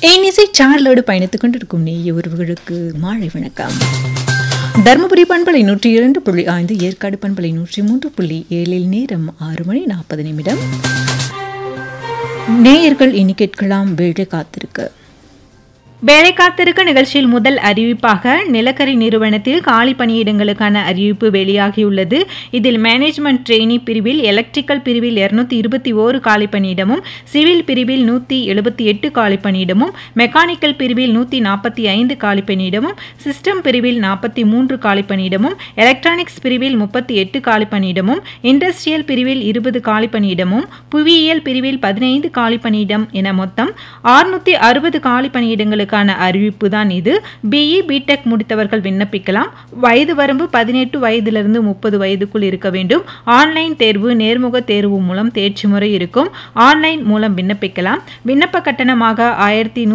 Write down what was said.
ஏனிசை சார்லோடு பயணித்துக் கொண்டிருக்கும் நேய உறவுகளுக்கு மாலை வணக்கம் தருமபுரி பண்பலை நூற்றி இரண்டு புள்ளி ஐந்து ஏற்காடு பண்பலை நூற்றி மூன்று புள்ளி ஏழில் நேரம் ஆறு மணி நாற்பது நிமிடம் நேயர்கள் இனி கேட்கலாம் வேழை காத்திருக்க வேலை காத்திருக்க நிகழ்ச்சியில் முதல் அறிவிப்பாக நிலக்கரி நிறுவனத்தில் காலி பணியிடங்களுக்கான அறிவிப்பு வெளியாகியுள்ளது இதில் மேனேஜ்மெண்ட் ட்ரெயினி பிரிவில் எலக்ட்ரிக்கல் பிரிவில் இருநூத்தி இருபத்தி ஓரு காலி பணியிடமும் சிவில் பிரிவில் நூற்றி எழுபத்தி எட்டு காலி பணியிடமும் மெக்கானிக்கல் பிரிவில் நூற்றி நாற்பத்தி ஐந்து காலி பணியிடமும் சிஸ்டம் பிரிவில் நாற்பத்தி மூன்று காலி பணியிடமும் எலக்ட்ரானிக்ஸ் பிரிவில் முப்பத்தி எட்டு காலி பணியிடமும் இண்டஸ்ட்ரியல் பிரிவில் இருபது காலி பணியிடமும் புவியியல் பிரிவில் பதினைந்து காலி பணியிடம் என மொத்தம் ஆறுநூத்தி அறுபது காலி பணியிடங்களுக்கான அறிவிப்பு தான் இது பிஇ பிடெக் முடித்தவர்கள் விண்ணப்பிக்கலாம் வயது வரம்பு பதினெட்டு வயதிலிருந்து முப்பது வயதுக்குள் இருக்க வேண்டும் ஆன்லைன் தேர்வு நேர்முக தேர்வு மூலம் தேர்ச்சி முறை இருக்கும் ஆன்லைன் மூலம் விண்ணப்பிக்கலாம் விண்ணப்ப கட்டணமாக ஆயிரத்தி